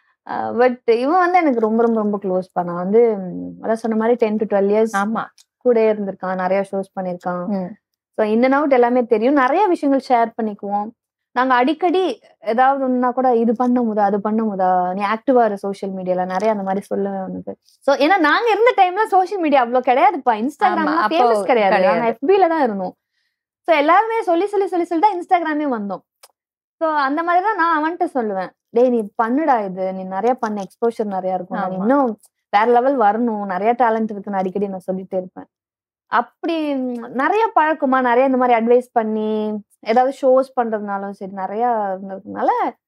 பட் இவன் வந்து எனக்கு ரொம்ப ரொம்ப ரொம்ப க்ளோஸ் பண்ணா வந்து ம், அதான் சொன்ன மாதிரி டென் டு டுவெல் இயர்ஸ் ஆமா கூட இருந்திருக்கான் நிறைய ஷோஸ் பண்ணிருக்கான் ம். ஸோ இன் அண்ட் அவுட் எல்லாமே தெரியும் நிறைய விஷயங்கள் ஷேர் பண்ணிக்குவோம் நாங்க அடிக்கடி ஏதாவது ஒண்ணுனா கூட இது பண்ண முதா அது பண்ண முதா நீ ஆக்டிவா இரு சோஷியல் மீடியால நிறைய அந்த மாதிரி சொல்ல வந்தது சோ ஏன்னா நாங்க இருந்த டைம்ல சோஷியல் மீடியா அவ்வளவு கிடையாதுப்பா இன்ஸ்டாகிராம் ஆமா, அப்போ ஃபேமஸ் கிடையாது கிடையாது. நாங்க FB ல தான் இருந்தோம் சோ எல்லாருமே சொல்லி சொல்லி சொல்லி சொல்லி தான் இன்ஸ்டாகிராமே வந்தோம் சோ அந்த மாதிரி தான் நான் அவன்கிட்ட சொல்லுவேன் டேய் நீ பண்ணுடா இது நீ நிறைய பண்ண எக்ஸ்போஷர் நிறைய இருக்கும் நான் ஆமா. இன்னும் வேற லெவல் வரணும் நிறைய டேலண்ட் இருக்குன்னு அடிக்கடி நான் சொல்லிட்டே இருப்பேன் அப்படி ம், நிறைய பழக்கமா நிறைய இந்த மாதிரி அட்வைஸ் பண்ணி ஏதாவது ஷோஸ் பண்றதுனாலும் சரி நிறைய இருந்ததுனால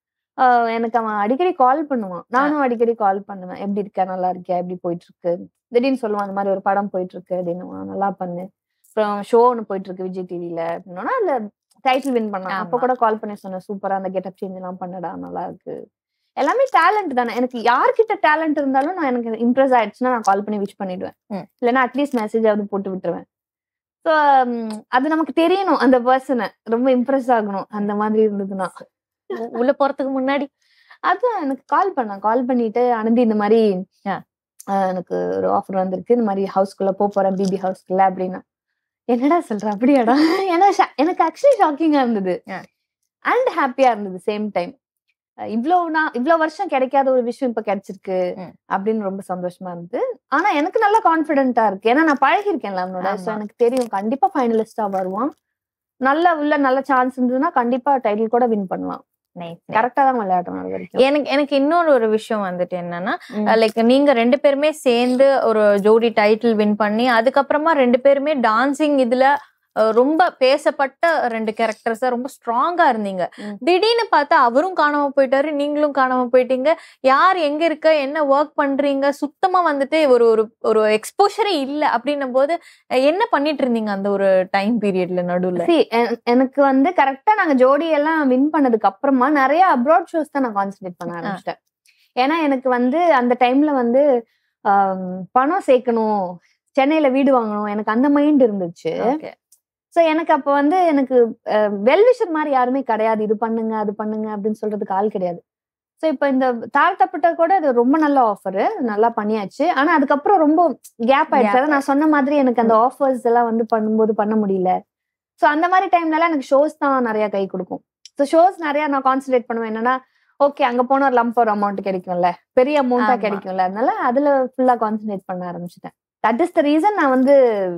ஆஹ் எனக்கு அவன் அடிக்கடி கால் பண்ணுவான் நானும் அடிக்கடி கால் பண்ணுவேன் எப்படி இருக்க நல்லா இருக்கியா எப்படி போயிட்டு இருக்கு திடீர்னு சொல்லுவான் அந்த மாதிரி ஒரு படம் போயிட்டு இருக்கு அப்படின்னு நல்லா பண்ணு அப்புறம் ஷோ ஒன்று போயிட்டு இருக்கு விஜய் டிவில அப்படின்னா அதுல டைட்டில் வின் பண்ணான் அப்ப ஆமா. கூட கால் பண்ணி சொன்னேன் சூப்பரா அந்த கெட்டப் சேஞ்ச் எல்லாம் பண்ணடா நல்லா இருக்கு எல்லாமே டேலண்ட் தானே எனக்கு யார்கிட்ட டேலண்ட் இருந்தாலும் நான் எனக்கு இம்ப்ரெஸ் ஆயிடுச்சுன்னா நான் கால் பண்ணி விஷ் பண்ணிடுவேன் ம். இல்லைன்னா அட்லீஸ்ட் மெசேஜாவது போட்டு விட்டுருவேன் ஸோ அது நமக்கு தெரியணும் அந்த பர்சனை ரொம்ப இம்ப்ரெஸ் ஆகணும் அந்த மாதிரி இருந்ததுன்னா உ- உள்ள போறதுக்கு முன்னாடி அதான் எனக்கு கால் பண்ணேன் கால் பண்ணிட்டு அனந்தி இந்த மாதிரி ஆ. ஆஹ் எனக்கு ஒரு ஆஃபர் வந்திருக்கு இந்த மாதிரி ஹவுஸ்க்குள்ள போக போறேன் பிபி ஹவுஸ்க்குள்ள அப்படின்னா என்னடா சொல்ற அப்படியாடா ஏன்னா ஷா- எனக்கு ஆக்சுவலி ஷாக்கிங்கா இருந்தது ஆ. அண்ட் ஹாப்பியா இருந்தது சேம் டைம் இவ்வளவு நான் இவ்வளவு வருஷம் கிடைக்காத ஒரு விஷயம் இப்ப கிடைச்சிருக்கு ம். அப்படின்னு ரொம்ப சந்தோஷமா இருந்தது ஆனா எனக்கு நல்ல கான்பிடென்ட்டா இருக்கு ஏன்னா நான் பழகிருக்கேன்ல அவனோட ஸோ ஆமா. எனக்கு தெரியும் கண்டிப்பா ஃபைனலிஸ்டா வருவான் நல்ல உள்ள நல்ல சான்ஸ் இருந்ததுன்னா கண்டிப்பா டைட்டில் கூட வின் பண்ணலாம் கரெக்டா தான் விளையாடுறோம் அது வரைக்கும் எனக்கு எனக்கு இன்னொரு ஒரு விஷயம் வந்துட்டு என்னன்னா ம். லைக் நீங்க ரெண்டு பேருமே சேர்ந்து ஒரு ஜோடி டைட்டில் வின் பண்ணி அதுக்கப்புறமா ரெண்டு பேருமே டான்சிங் இதுல அஹ், ரொம்ப பேசப்பட்ட ரெண்டு கேரக்டர்ஸா ரொம்ப ஸ்ட்ராங்கா இருந்தீங்க ம். திடீர்னு பார்த்தா அவரும் காணாம போயிட்டாரு நீங்களும் காணாம போயிட்டீங்க யார் எங்க இருக்க என்ன ஒர்க் பண்றீங்க சுத்தமா வந்துட்டு ஒரு ஒரு ஒரு எக்ஸ்போஷரே இல்ல அப்படின்னும் போது அஹ், என்ன பண்ணிட்டு இருந்தீங்க அந்த ஒரு டைம் பீரியட்ல நடுவுல See, எ- எனக்கு வந்து கரெக்டா நாங்க ஜோடி எல்லாம் வின் பண்ணதுக்கு அப்புறமா நிறைய அப்ராட் ஷோஸ் தான் நான் கான்சென்ட்ரேட் பண்ண ஆரம்பிச்சிட்டேன் ஏன்னா எனக்கு வந்து அந்த டைம்ல வந்து ஆம், பணம் சேர்க்கணும் சென்னையில வீடு வாங்கணும் எனக்கு அந்த மைண்ட் இருந்துச்சு Okay. சோ எனக்கு அப்ப வந்து எனக்கு வெல்விஷர் மாதிரி யாருமே கிடையாது இது பண்ணுங்க அது பண்ணுங்க அப்படின்னு சொல்றதுக்கு ஆள் கிடையாது சோ இப்ப இந்த தாழ்த்தப்பட்ட கூட அது ரொம்ப நல்ல ஆஃபர் நல்லா பண்ணியாச்சு ஆனா அதுக்கப்புறம் ரொம்ப கேப் ஆயிடுச்சு Gap அதான் நான் சொன்ன மாதிரி எனக்கு அந்த ஆஃபர்ஸ் எல்லாம் வந்து பண்ணும்போது பண்ண முடியல சோ அந்த மாதிரி டைம்ல எனக்கு ஷோஸ் தான் நிறைய கை கொடுக்கும் ஸோ ஷோஸ் நிறைய நான் கான்சென்ட்ரேட் பண்ணுவேன் என்னன்னா ஓகே அங்க போன ஒரு லம்ப் ஒரு அமௌண்ட் கிடைக்கும்ல பெரிய அமௌண்டா ஆமா. கிடைக்கும்ல அதனால அதுல ஃபுல்லா கான்சென்ட்ரேட் பண்ண ஆரம்பிச்சிட்டேன் தட் இஸ் த ரீசன் நான் வந்து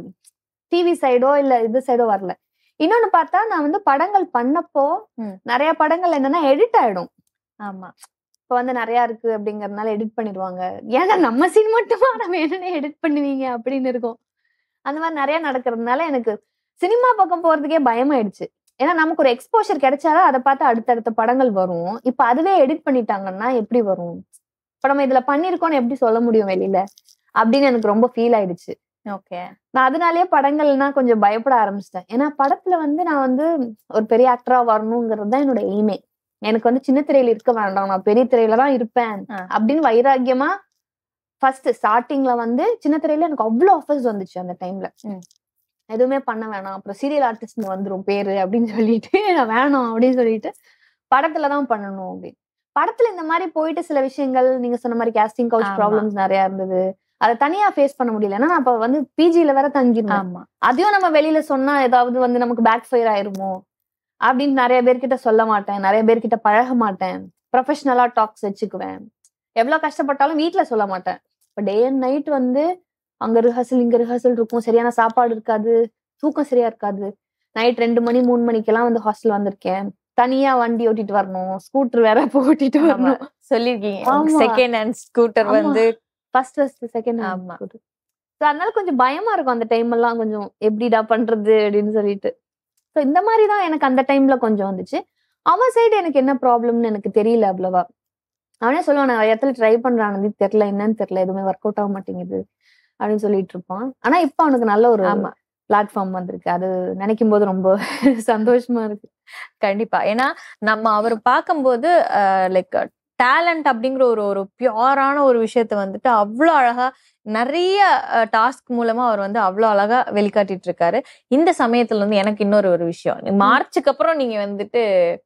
டிவி சைடோ இல்ல இது சைடோ வரல இன்னொன்னு பார்த்தா நான் வந்து படங்கள் பண்ணப்போ ம். நிறைய படங்கள் என்னன்னா எடிட் ஆயிடும் ஆமா இப்ப வந்து நிறைய இருக்கு அப்படிங்கறதுனால எடிட் பண்ணிடுவாங்க ஏன்னா நம்ம சீன் மட்டுமா நம்ம என்னென்ன எடிட் பண்ணுவீங்க அப்படின்னு இருக்கும் அந்த மாதிரி நிறைய நடக்கிறதுனால எனக்கு சினிமா பக்கம் போறதுக்கே பயமாயிடுச்சு ஏன்னா நமக்கு ஒரு எக்ஸ்போஷர் கிடைச்சாதான் அதை பார்த்து அடுத்தடுத்த படங்கள் வரும் இப்ப அதுவே எடிட் பண்ணிட்டாங்கன்னா எப்படி வரும் இப்ப நம்ம இதுல பண்ணிருக்கோம்னு எப்படி சொல்ல முடியும் வெளியில அப்படின்னு எனக்கு ரொம்ப ஃபீல் ஆயிடுச்சு ஓகே நான் அதனாலேயே படங்கள்னா கொஞ்சம் பயப்பட ஆரம்பிச்சிட்டேன் ஏன்னா படத்துல வந்து நான் வந்து ஒரு பெரிய ஆக்டரா வரணுங்கிறது தான் என்னோட எய்மே எனக்கு வந்து சின்ன திரையில இருக்க வேண்டாம் நான் பெரிய திரையில தான் இருப்பேன் ஆ. அப்படின்னு வைராக்கியமா ஃபர்ஸ்ட் ஸ்டார்டிங்ல வந்து சின்ன திரையில எனக்கு அவ்வளவு ஆஃபர்ஸ் வந்துச்சு அந்த டைம்ல ம். எதுவுமே பண்ண வேணாம் அப்புறம் சீரியல் ஆர்டிஸ்ட் வந்துரும் பேரு அப்படின்னு சொல்லிட்டு நான் வேணாம் அப்படின்னு சொல்லிட்டு படத்துல தான் பண்ணணும் அப்படின்னு படத்துல இந்த மாதிரி போயிட்டு சில விஷயங்கள் நீங்க சொன்ன மாதிரி கேஸ்டிங் கவுச் ஆமா. ப்ராப்ளம்ஸ் நிறைய இருந்தது அதை தனியா ஃபேஸ் பண்ண முடியல ஏன்னா நான் அப்ப வந்து பிஜில வேற தங்கிருந்தேன் ஆமா அதையும் நம்ம வெளியில சொன்னா ஏதாவது வந்து நமக்கு பேக் ஃபயர் ஆயிருமோ அப்படின்னு நிறைய பேர்கிட்ட சொல்ல மாட்டேன் நிறைய பேர்கிட்ட பழக மாட்டேன் ப்ரொஃபஷனலா டாக்ஸ் வச்சுக்குவேன் எவ்வளவு கஷ்டப்பட்டாலும் வீட்ல சொல்ல மாட்டேன் இப்போ டே அண்ட் நைட் வந்து அங்க ரிஹர்சல் இங்க ரிஹர்சல் இருக்கும் சரியான சாப்பாடு இருக்காது தூக்கம் சரியா இருக்காது நைட் ரெண்டு மணி மூணு மணிக்கெல்லாம் வந்து ஹாஸ்டல் வந்திருக்கேன் தனியா வண்டி ஓட்டிட்டு வரணும் ஸ்கூட்டர் வேற இப்போ ஓட்டிட்டு ஆமா. வரணும் சொல்லிருக்கீங்க ஆமா. செகண்ட் ஹேண்ட் ஸ்கூட்டர் ஆமா. வந்து ஃபர்ஸ்ட் ஃபர்ஸ்ட் செகண்ட் ஆமா. ஸோ அதனால கொஞ்சம் பயமா இருக்கும் அந்த டைம் எல்லாம் கொஞ்சம் எப்படிடா பண்றது அப்படின்னு சொல்லிட்டு ஸோ இந்த மாதிரி தான் எனக்கு அந்த டைம்ல கொஞ்சம் வந்துச்சு அவன் சைடு எனக்கு என்ன ப்ராப்ளம்னு எனக்கு தெரியல அவ்வளவா அவனே சொல்லுவான் நான் இடத்துல ட்ரை பண்றானது தெரியல என்னன்னு தெரியல எதுவுமே ஒர்க் அவுட் ஆக மாட்டேங்குது அப்படின்னு சொல்லிட்டு இருப்பான் ஆனா இப்ப அவனுக்கு நல்ல ஒரு ஆமா பிளாட்ஃபார்ம் வந்திருக்கு அது நினைக்கும் போது ரொம்ப சந்தோஷமா இருக்கு கண்டிப்பா ஏன்னா நம்ம அவர் பார்க்கும்போது லைக் டேலண்ட் அப்படிங்கிற ஒரு ஒரு பியூரான ஒரு விஷயத்த வந்துட்டு அவ்வளோ அழகா நிறைய டாஸ்க் மூலமா அவர் வந்து அவ்வளோ அழகா வெளிக்காட்டிட்டு இருக்காரு இந்த சமயத்துல வந்து எனக்கு இன்னொரு ஒரு விஷயம் மார்ச்சுக்கு அப்புறம் நீங்க வந்துட்டு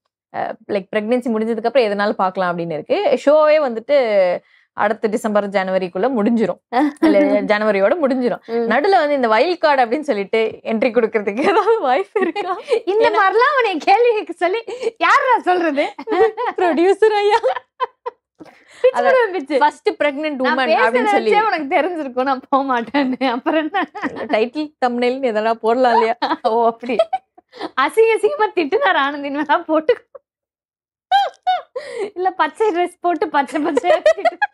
லைக் பிரெக்னன்சி முடிஞ்சதுக்கு அப்புறம் எதனாலும் பார்க்கலாம் அப்படின்னு இருக்கு ஷோவே வந்துட்டு அடுத்த டிசம்பர் ஜனவரிக்குள்ள முடிஞ்சிரும் இல்ல ஜனவரியோட முடிஞ்சிரும் ம். நடுல வந்து இந்த வைல்ட் கார்டு அப்படின்னு சொல்லிட்டு என்ட்ரி கொடுக்கறதுக்கு ஏதாவது வாய்ப்பு இருக்கா இந்த ஏன்னா- மாதிரிலாம் அவனை கேள்வி கேட்க சொல்லி யாரா சொல்றது ப்ரொடியூசர் ஐயா பிச்சு விடுவேன், பிச்சு. ஃபர்ஸ்ட் பிரெக்னென்ட் நான் உமன் அப்படின்னு சொல்லி பேசுறத வச்சே உனக்கு தெரிஞ்சிருக்கும் நான் போக மாட்டேன்னு அப்புறம் என்ன டைட்டில் தம்ப்நெயில் எதனா போடலாம் இல்லையா ஓ அப்படி அசிங்க அசிங்கமா திட்டுனார் ஆனந்தின் மேல போட்டு இல்ல பச்சை ட்ரெஸ் போட்டு பச்சை பச்சை திட்டு-